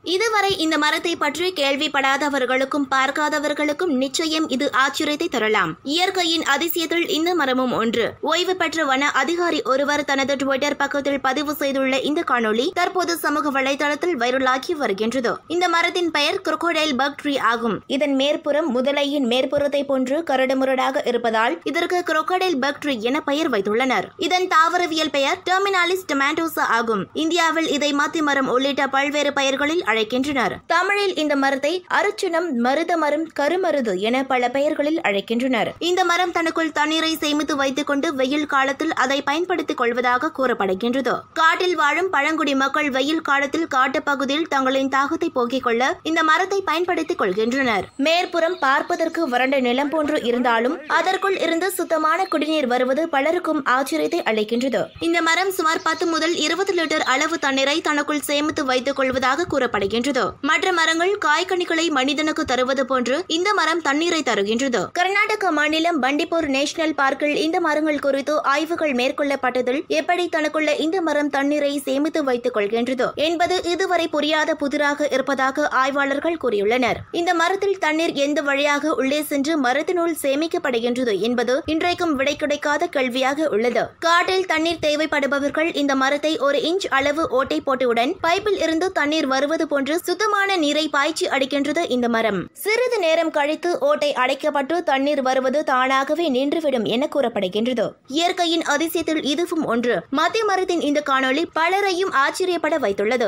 இதுவரை இந்த மரத்தை பற்றி கேள்விப்படாதவர்களுக்கும் பார்க்காதவர்களுக்கும் நிச்சயம் இது ஆச்சரியத்தை தரலாம் இயற்கையின் அதிசயத்தில் இந்த மரமும் ஒன்று ஓய்வு பெற்ற வன அதிகாரி ஒருவர் தனது ட்விட்டர் பக்கத்தில் பதிவு செய்துள்ள இந்த காணொளி தற்போது சமூக வலைதளத்தில் வைரலாகி வருகின்றது இந்த மரத்தின் பெயர் crocodile bug tree ஆகும் இதன் மேற்புறம் முதலையின் மேற்புறத்தை போன்று கரடுமுரடாக இருப்பதால் இதற்கு crocodile bug tree என பெயர் வைத்துள்ளனர் இதன் தாவரவியல் பெயர் டெர்மினாலிஸ் டொமாட்டோசா ஆகும் இந்தியாவில் இதை மாத்தி மரம் உள்ளிட்ட பல்வேறு பெயர்களில் அழைக்கின்றனர் தமிழில் இந்த மரத்தை அருச்சுனம் மருத மரம் கருமருது என பல பெயர்களில் அழைக்கின்றனர் இந்த மரம் தனக்குள் தண்ணீரை சேமித்து வைத்துக் கொண்டு வெயில் காலத்தில் அதை பயன்படுத்திக் கொள்வதாக கூறப்படுகின்றது காட்டில் வாழும் பழங்குடி மக்கள் வெயில் காலத்தில் காட்டுப் பகுதியில் தங்களின் தாகத்தை போக்கிக் கொள்ள இந்த மரத்தை பயன்படுத்திக் கொள்கின்றனர் மேற்புறம் பார்ப்பதற்கு வறண்ட நிலம் போன்று இருந்தாலும் அதற்குள் இருந்து சுத்தமான குடிநீர் வருவது பலருக்கும் ஆச்சரியத்தை அளிக்கின்றது இந்த மரம் சுமார் பத்து முதல் இருபது லிட்டர் அளவு தண்ணீரை தனக்குள் சேமித்து வைத்துக் கொள்வதாக கூறப்படுகின்றது மற்ற மரங்கள் காய்கனிகளை மனிதனுக்கு தருவது போன்று இந்த மரம் தண்ணீரை தருகின்றது கர்நாடக மாநிலம் பண்டிப்பூர் நேஷனல் பார்க்கில் இந்த மரங்கள் குறித்து ஆய்வுகள் மேற்கொள்ளப்பட்டதில் எப்படி தனக்குள்ள இந்த மரம் தண்ணீரை சேமித்து வைத்துக் கொள்கின்றது என்பது இதுவரை புரியாத புதிராக இருப்பதாக ஆய்வாளர்கள் கூறியுள்ளனர் இந்த மரத்தில் தண்ணீர் எந்த வழியாக உள்ளே சென்று மரத்தினுள் சேமிக்கப்படுகின்றது என்பது இன்றைக்கும் விடை கிடைக்காத கேள்வியாக உள்ளது காட்டில் தண்ணீர் தேவைப்படுபவர்கள் இந்த மரத்தை ஒரு இன்ச் அளவு ஓட்டை போட்டவுடன் பைப்பில் இருந்து தண்ணீர் வருவது போன்று சுத்தமான நீரை பாய்ச்சி அடிக்கின்றது இந்த மரம் சிறிது நேரம் கழித்து ஓட்டை அடைக்கப்பட்டு தண்ணீர் வருவது தானாகவே நின்றுவிடும் என கூறப்படுகின்றது இயற்கையின் அதிசயத்தில் இதுவும் ஒன்று மத்திய மரத்தின் இந்த காணொளி பலரையும் ஆச்சரியப்பட வைத்துள்ளது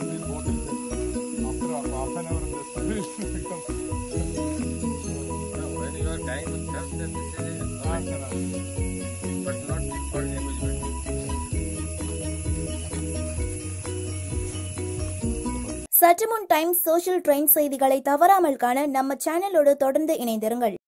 When you are tying with stuff, then this is fine, but not for amusement. சற்று முன் டைம்ஸ் சோஷியல் ட்ரெண்ட் செய்திகளை தவறாமல் காண நம்ம சேனலோடு தொடர்ந்து இணைந்திருங்கள்